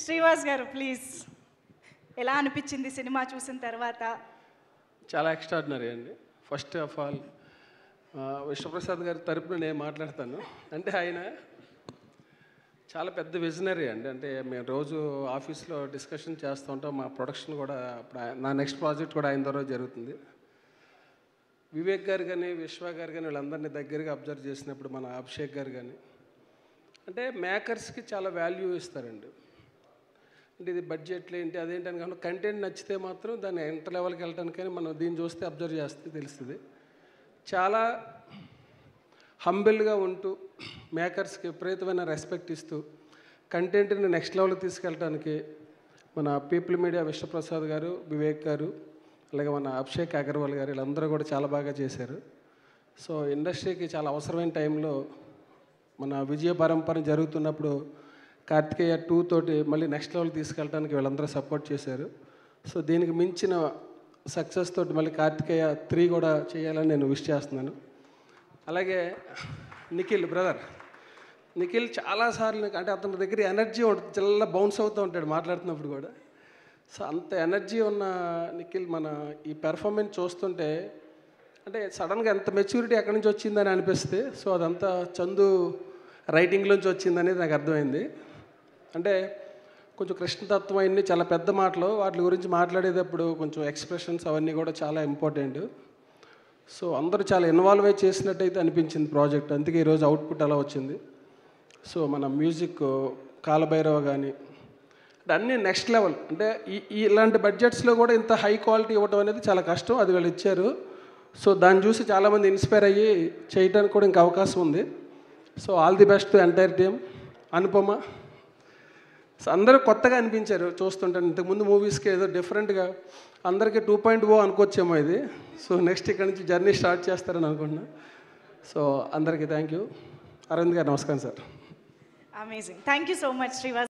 శ్రీవాస్ గారు ప్లీజ్ ఎలా అనిపించింది సినిమా చూసిన తర్వాత చాలా ఎక్స్ట్రాడినరీ అండి ఫస్ట్ ఆఫ్ ఆల్ విశ్వప్రసాద్ గారి తరపున నేను మాట్లాడతాను అంటే ఆయన చాలా పెద్ద విజనరీ అండి అంటే మేము రోజు ఆఫీస్లో డిస్కషన్ చేస్తూ ఉంటాం మా ప్రొడక్షన్ కూడా ఇప్పుడు ఆయన- నా నెక్స్ట్ ప్రాజెక్ట్ కూడా ఆయన ద్వారా జరుగుతుంది వివేక్ గారు కానీ విశ్వ గారు కానీ వీళ్ళందరినీ దగ్గరగా అబ్జర్వ్ చేసినప్పుడు మన అభిషేక్ గారు కానీ అంటే మేకర్స్కి చాలా వాల్యూ ఇస్తారండి అంటే ఇది బడ్జెట్లు ఏంటి అదేంటి అని కాకుండా కంటెంట్ నచ్చితే మాత్రం దాన్ని ఎంత లెవెల్కి వెళ్ళటానికని మనం దీన్ని చూస్తే అబ్జర్వ్ చేస్తే తెలుస్తుంది చాలా హంబిల్గా ఉంటూ మేకర్స్కి విపరీతమైన రెస్పెక్ట్ ఇస్తూ కంటెంట్ని నెక్స్ట్ లెవెల్కి తీసుకెళ్ళడానికి మన పీపుల్ మీడియా విశ్వప్రసాద్ గారు వివేక్ గారు అలాగే మన అభిషేక్ అగర్వాల్ గారు వీళ్ళందరూ కూడా చాలా బాగా చేశారు సో ఇండస్ట్రీకి చాలా అవసరమైన టైంలో మన విజయ పరంపర జరుగుతున్నప్పుడు కార్తికేయ టూ తోటి మళ్ళీ నెక్స్ట్ లెవెల్ తీసుకెళ్ళడానికి వీళ్ళందరూ సపోర్ట్ చేశారు సో దీనికి మించిన సక్సెస్ తోటి మళ్ళీ కార్తికేయ త్రీ కూడా చేయాలని నేను విష్ చేస్తున్నాను అలాగే నిఖిల్ బ్రదర్ నిఖిల్ చాలాసార్లు నాకు- అంటే అతని దగ్గర ఎనర్జీ ఉంటుంది చాలా బౌన్స్ అవుతూ ఉంటాడు మాట్లాడుతున్నప్పుడు కూడా సో అంత ఎనర్జీ ఉన్న నిఖిల్ మన ఈ పెర్ఫార్మెన్స్ చూస్తుంటే అంటే సడన్గా ఎంత మెచ్యూరిటీ ఎక్కడి నుంచి వచ్చిందని అనిపిస్తే సో అదంతా చందు రైటింగ్లోంచి వచ్చిందనేది నాకు అర్థమైంది అంటే కొంచెం కృష్ణతత్వం అన్నీ చాలా పెద్ద మాటలు వాటి గురించి మాట్లాడేటప్పుడు కొంచెం ఎక్స్ప్రెషన్స్ అవన్నీ కూడా చాలా ఇంపార్టెంట్ సో అందరూ చాలా ఇన్వాల్వ్ అయి చేసినట్టయితే అనిపించింది ప్రాజెక్ట్ అందుకే ఈరోజు అవుట్పుట్ అలా వచ్చింది సో మన మ్యూజిక్ కాలభైరవ కానీ అంటే అన్నీ నెక్స్ట్ లెవెల్ అంటే ఈ ఈ ఇలాంటి బడ్జెట్స్లో కూడా ఇంత హై క్వాలిటీ ఇవ్వడం అనేది చాలా కష్టం అది వాళ్ళు ఇచ్చారు సో దాన్ని చూసి చాలామంది ఇన్స్పైర్ అయ్యి చేయడానికి కూడా ఇంకా అవకాశం ఉంది so all the best entire team Anupama so అందరూ కొత్తగా అనిపించారు చూస్తుంటాను ఇంతకుముందు మూవీస్కి ఏదో డిఫరెంట్గా అందరికీ టూ పాయింట్ ఓ అనుకోవచ్చేమో ఇది సో నెక్స్ట్ ఇక్కడ నుంచి జర్నీ స్టార్ట్ చేస్తారని అనుకుంటున్నా సో అందరికీ థ్యాంక్ యూ అరవింద్ గారు నమస్కారం sir amazing thank you so much Srivas